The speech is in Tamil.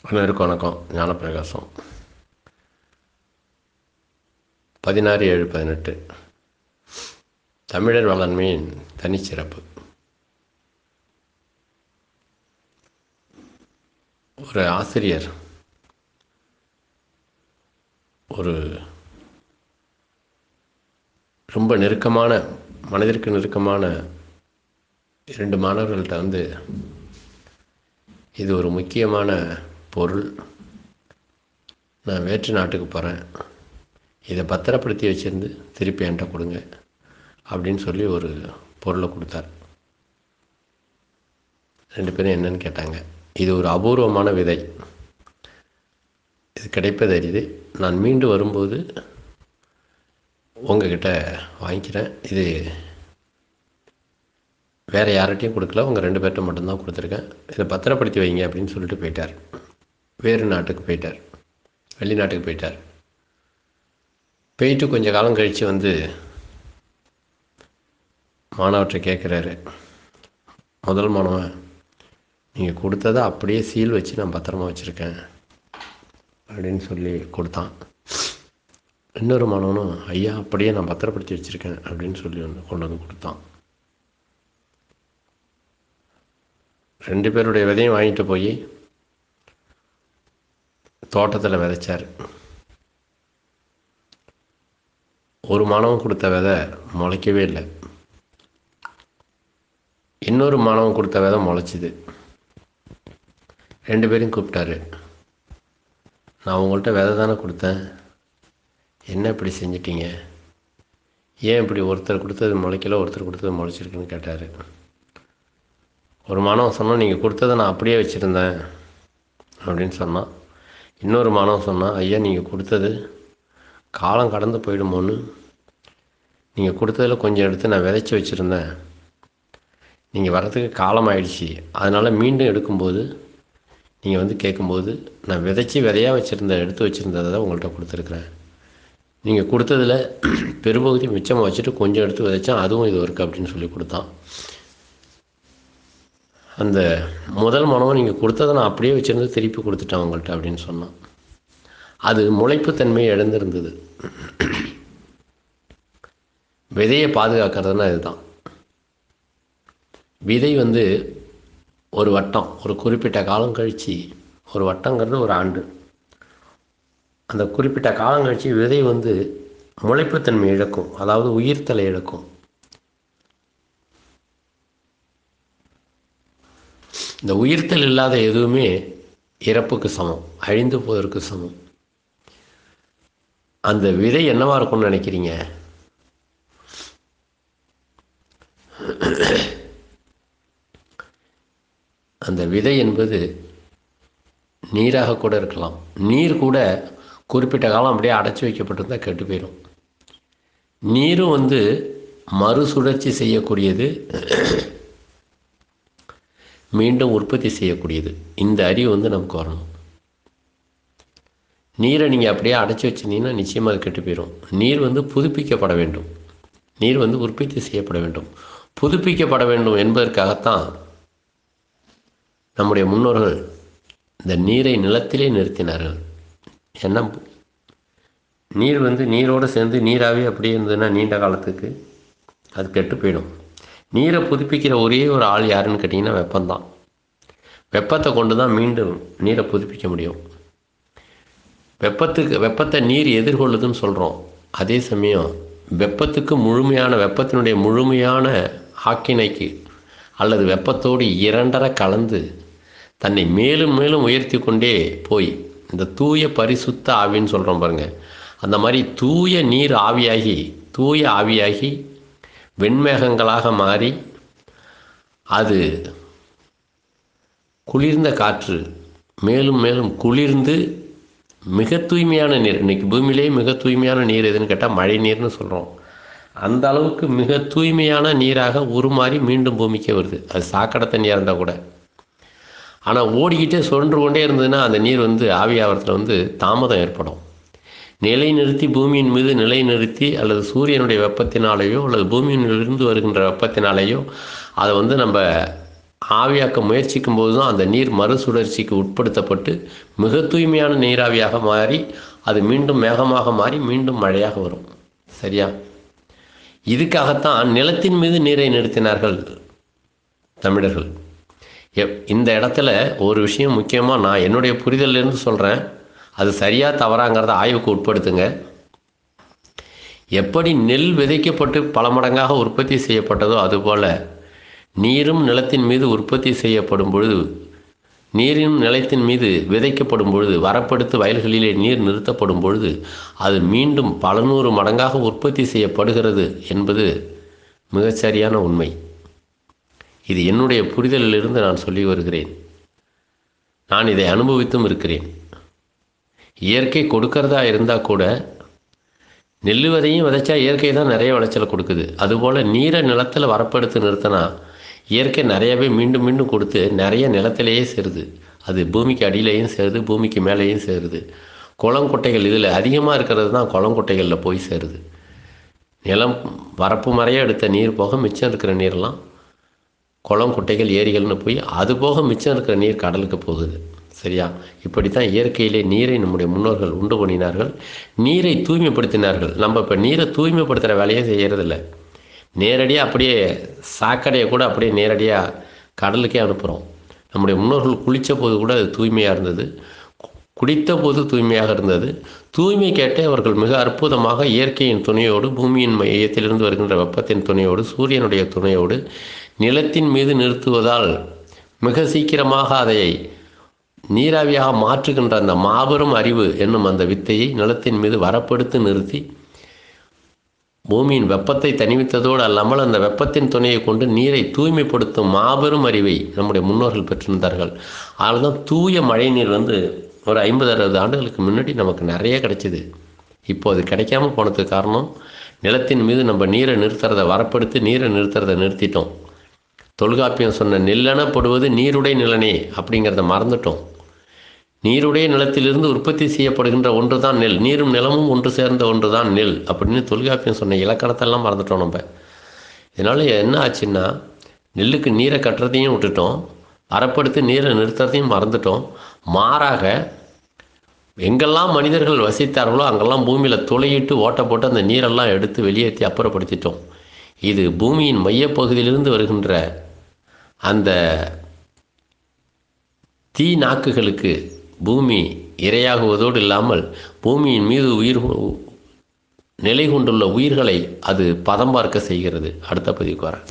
அனைவருக்கும் வணக்கம் ஞானப்பிரகாசம் பதினாறு ஏழு பதினெட்டு தமிழர் வளன்மையின் தனிச்சிறப்பு ஒரு ஆசிரியர் ஒரு ரொம்ப நெருக்கமான மனதிற்கு நெருக்கமான இரண்டு மாணவர்கள்ட்ட வந்து இது ஒரு முக்கியமான பொருள் நான் வேற்று நாட்டுக்கு போகிறேன் இதை பத்திரப்படுத்தி வச்சுருந்து திருப்பி என்கிட்ட கொடுங்க அப்படின்னு சொல்லி ஒரு பொருளை கொடுத்தார் ரெண்டு பேரும் என்னன்னு கேட்டாங்க இது ஒரு அபூர்வமான விதை இது கிடைப்பது அரிது நான் மீண்டு வரும்போது உங்ககிட்ட வாங்கிக்கிறேன் இது வேறு யார்கிட்டையும் கொடுக்கல உங்கள் ரெண்டு பேர்கிட்ட மட்டும்தான் கொடுத்துருக்கேன் இதை பத்திரப்படுத்தி வைங்க அப்படின்னு சொல்லிட்டு போயிட்டார் வேறு நாட்டுக்கு போயிட்டார் வெளிநாட்டுக்கு போயிட்டார் போயிட்டு கொஞ்சம் காலம் கழித்து வந்து மாணவர்கிட்ட கேட்குறாரு முதல் மாணவன் நீங்கள் கொடுத்ததை அப்படியே சீல் வச்சு நான் பத்திரமா வச்சுருக்கேன் அப்படின்னு சொல்லி கொடுத்தான் இன்னொரு மாணவனும் ஐயா அப்படியே நான் பத்திரப்படுத்தி வச்சுருக்கேன் அப்படின்னு சொல்லி வந்து கொண்டு வந்து கொடுத்தான் ரெண்டு பேருடைய விதையும் வாங்கிட்டு போய் தோட்டத்தில் விதைச்சார் ஒரு மாணவன் கொடுத்த விதை முளைக்கவே இல்லை இன்னொரு மாணவன் கொடுத்த விதை முளைச்சிது ரெண்டு பேரையும் கூப்பிட்டாரு நான் உங்கள்கிட்ட விதை தானே கொடுத்தேன் என்ன இப்படி செஞ்சிட்டீங்க ஏன் இப்படி ஒருத்தர் கொடுத்தது முளைக்கல ஒருத்தர் கொடுத்தது முளைச்சிருக்குன்னு கேட்டார் ஒரு மாணவன் சொன்னான் நீங்கள் கொடுத்ததை நான் அப்படியே வச்சுருந்தேன் அப்படின்னு சொன்னான் இன்னொரு மாணவன் சொன்னான் ஐயா நீங்கள் கொடுத்தது காலம் கடந்து போயிடுமோன்னு நீங்கள் கொடுத்ததில் கொஞ்சம் எடுத்து நான் விதைச்சி வச்சுருந்தேன் நீங்கள் வர்றதுக்கு காலம் ஆயிடுச்சு அதனால் மீண்டும் எடுக்கும்போது நீங்கள் வந்து கேட்கும்போது நான் விதைச்சி விதையாக வச்சுருந்த எடுத்து வச்சுருந்ததை தான் உங்கள்கிட்ட கொடுத்துருக்குறேன் நீங்கள் கொடுத்ததில் பெரும்பகுதி மிச்சமாக வச்சுட்டு கொஞ்சம் எடுத்து விதைச்சேன் அதுவும் இது இருக்குது அப்படின்னு சொல்லி கொடுத்தான் அந்த முதல் மாணவன் நீங்கள் கொடுத்ததை நான் அப்படியே வச்சுருந்து திருப்பி கொடுத்துட்டேன் உங்கள்கிட்ட அப்படின்னு சொன்னான் அது முளைப்புத்தன்மை இழந்திருந்தது விதையை பாதுகாக்கிறதுனா இதுதான் விதை வந்து ஒரு வட்டம் ஒரு குறிப்பிட்ட காலம் கழித்து ஒரு வட்டங்கிறது ஒரு ஆண்டு அந்த குறிப்பிட்ட காலம் கழித்து விதை வந்து முளைப்புத்தன்மை இழக்கும் அதாவது உயிர்த்தலை இழக்கும் இந்த உயிர்த்தல் இல்லாத எதுவுமே இறப்புக்கு சமம் அழிந்து போவதற்கு சமம் அந்த விதை என்னவா இருக்கும்னு நினைக்கிறீங்க அந்த விதை என்பது நீராக கூட இருக்கலாம் நீர் கூட குறிப்பிட்ட காலம் அப்படியே அடைச்சி வைக்கப்பட்டிருந்தால் கெட்டு போயிடும் நீரும் வந்து மறுசுழற்சி செய்யக்கூடியது மீண்டும் உற்பத்தி செய்யக்கூடியது இந்த அறிவு வந்து நமக்கு வரணும் நீரை நீங்கள் அப்படியே அடைச்சி வச்சிருந்தீங்கன்னா நிச்சயமாக அது கெட்டு போயிடும் நீர் வந்து புதுப்பிக்கப்பட வேண்டும் நீர் வந்து உற்பத்தி செய்யப்பட வேண்டும் புதுப்பிக்கப்பட வேண்டும் என்பதற்காகத்தான் நம்முடைய முன்னோர்கள் இந்த நீரை நிலத்திலே நிறுத்தினார்கள் ஏன்னா நீர் வந்து நீரோடு சேர்ந்து நீராகவே அப்படியே இருந்ததுன்னா நீண்ட காலத்துக்கு அது கெட்டு போயிடும் நீரை புதுப்பிக்கிற ஒரே ஒரு ஆள் யாருன்னு கேட்டிங்கன்னா வெப்பம்தான் வெப்பத்தை கொண்டு தான் மீண்டும் நீரை புதுப்பிக்க முடியும் வெப்பத்துக்கு வெப்பத்தை நீர் எதிர்கொள்ளுதுன்னு சொல்கிறோம் அதே சமயம் வெப்பத்துக்கு முழுமையான வெப்பத்தினுடைய முழுமையான ஆக்கினைக்கு அல்லது வெப்பத்தோடு இரண்டரை கலந்து தன்னை மேலும் மேலும் உயர்த்தி கொண்டே போய் இந்த தூய பரிசுத்த ஆவின்னு சொல்கிறோம் பாருங்கள் அந்த மாதிரி தூய நீர் ஆவியாகி தூய ஆவியாகி வெண்மேகங்களாக மாறி அது குளிர்ந்த காற்று மேலும் மேலும் குளிர்ந்து மிக தூய்மையான நீர் இன்றைக்கி பூமியிலே மிக தூய்மையான நீர் எதுன்னு கேட்டால் மழை நீர்னு சொல்கிறோம் அந்த அளவுக்கு மிக தூய்மையான நீராக உருமாறி மீண்டும் பூமிக்கே வருது அது சாக்கடை தண்ணியாக இருந்தால் கூட ஆனால் ஓடிக்கிட்டே சுழன்று கொண்டே இருந்ததுன்னா அந்த நீர் வந்து ஆவியாகிறதுல வந்து தாமதம் ஏற்படும் நிலை நிறுத்தி பூமியின் மீது நிலை நிறுத்தி அல்லது சூரியனுடைய வெப்பத்தினாலேயோ அல்லது பூமியிலிருந்து வருகின்ற வெப்பத்தினாலேயோ அதை வந்து நம்ம ஆவியாக்க முயற்சிக்கும் போது தான் அந்த நீர் மறுசுழற்சிக்கு உட்படுத்தப்பட்டு மிக தூய்மையான நீராவியாக மாறி அது மீண்டும் மேகமாக மாறி மீண்டும் மழையாக வரும் சரியா இதுக்காகத்தான் நிலத்தின் மீது நீரை நிறுத்தினார்கள் தமிழர்கள் எப் இந்த இடத்துல ஒரு விஷயம் முக்கியமாக நான் என்னுடைய புரிதலிருந்து சொல்கிறேன் அது சரியாக தவறாங்கிறத ஆய்வுக்கு உட்படுத்துங்க எப்படி நெல் விதைக்கப்பட்டு பல மடங்காக உற்பத்தி செய்யப்பட்டதோ அதுபோல் நீரும் நிலத்தின் மீது உற்பத்தி செய்யப்படும் பொழுது நீரின் நிலத்தின் மீது விதைக்கப்படும் பொழுது வரப்படுத்து வயல்களிலே நீர் நிறுத்தப்படும் பொழுது அது மீண்டும் பல நூறு மடங்காக உற்பத்தி செய்யப்படுகிறது என்பது மிகச்சரியான உண்மை இது என்னுடைய புரிதலிலிருந்து நான் சொல்லி வருகிறேன் நான் இதை அனுபவித்தும் இருக்கிறேன் இயற்கை கொடுக்கறதா இருந்தால் கூட நெல் விதையும் விதைச்சா இயற்கை தான் நிறைய விளைச்சலை கொடுக்குது அதுபோல் நீரை நிலத்தில் வரப்படுத்து நிறுத்தினா இயற்கை நிறையவே மீண்டும் மீண்டும் கொடுத்து நிறைய நிலத்திலேயே சேருது அது பூமிக்கு அடியிலையும் சேருது பூமிக்கு மேலேயும் சேருது குளங்குட்டைகள் இதில் அதிகமாக இருக்கிறது தான் குளங்குட்டைகளில் போய் சேருது நிலம் வரப்பு மறைய எடுத்த நீர் போக மிச்சம் இருக்கிற நீர்லாம் குளம் குட்டைகள் ஏரிகள்னு போய் அது போக மிச்சம் இருக்கிற நீர் கடலுக்கு போகுது சரியா இப்படி தான் இயற்கையிலே நீரை நம்முடைய முன்னோர்கள் உண்டு பண்ணினார்கள் நீரை தூய்மைப்படுத்தினார்கள் நம்ம இப்போ நீரை தூய்மைப்படுத்துகிற வேலையே செய்கிறதில்ல நேரடியாக அப்படியே சாக்கடையை கூட அப்படியே நேரடியாக கடலுக்கே அனுப்புகிறோம் நம்முடைய முன்னோர்கள் குளித்த போது கூட அது தூய்மையாக இருந்தது குடித்த போது தூய்மையாக இருந்தது தூய்மை கேட்டே அவர்கள் மிக அற்புதமாக இயற்கையின் துணையோடு பூமியின் மையத்திலிருந்து வருகின்ற வெப்பத்தின் துணையோடு சூரியனுடைய துணையோடு நிலத்தின் மீது நிறுத்துவதால் மிக சீக்கிரமாக அதை நீராவியாக மாற்றுகின்ற அந்த மாபெரும் அறிவு என்னும் அந்த வித்தையை நிலத்தின் மீது வரப்படுத்து நிறுத்தி பூமியின் வெப்பத்தை தணிவித்ததோடு அல்லாமல் அந்த வெப்பத்தின் துணையை கொண்டு நீரை தூய்மைப்படுத்தும் மாபெரும் அறிவை நம்முடைய முன்னோர்கள் பெற்றிருந்தார்கள் அதுதான் தூய மழை நீர் வந்து ஒரு ஐம்பது அறுபது ஆண்டுகளுக்கு முன்னாடி நமக்கு நிறைய கிடைச்சிது இப்போ அது கிடைக்காம போனதுக்கு காரணம் நிலத்தின் மீது நம்ம நீரை நிறுத்துறதை வரப்படுத்தி நீரை நிறுத்துறதை நிறுத்திட்டோம் தொல்காப்பியம் சொன்ன நெல்லெனப்படுவது நீருடை நிலனே அப்படிங்கிறத மறந்துட்டோம் நீருடைய நிலத்திலிருந்து உற்பத்தி செய்யப்படுகின்ற ஒன்று தான் நெல் நீரும் நிலமும் ஒன்று சேர்ந்த ஒன்று தான் நெல் அப்படின்னு தொல்காப்பியம் சொன்ன இலக்கணத்தெல்லாம் மறந்துட்டோம் நம்ம இதனால் என்ன ஆச்சுன்னா நெல்லுக்கு நீரை கட்டுறதையும் விட்டுட்டோம் அறப்படுத்தி நீரை நிறுத்துறதையும் மறந்துட்டோம் மாறாக எங்கெல்லாம் மனிதர்கள் வசித்தார்களோ அங்கெல்லாம் பூமியில் துளையிட்டு ஓட்ட போட்டு அந்த நீரெல்லாம் எடுத்து வெளியேற்றி அப்புறப்படுத்திட்டோம் இது பூமியின் மையப்பகுதியிலிருந்து வருகின்ற அந்த தீ நாக்குகளுக்கு பூமி இரையாகுவதோடு இல்லாமல் பூமியின் மீது உயிர் நிலை கொண்டுள்ள உயிர்களை அது பதம் பார்க்க செய்கிறது அடுத்த பதிவுக்கு வரேன்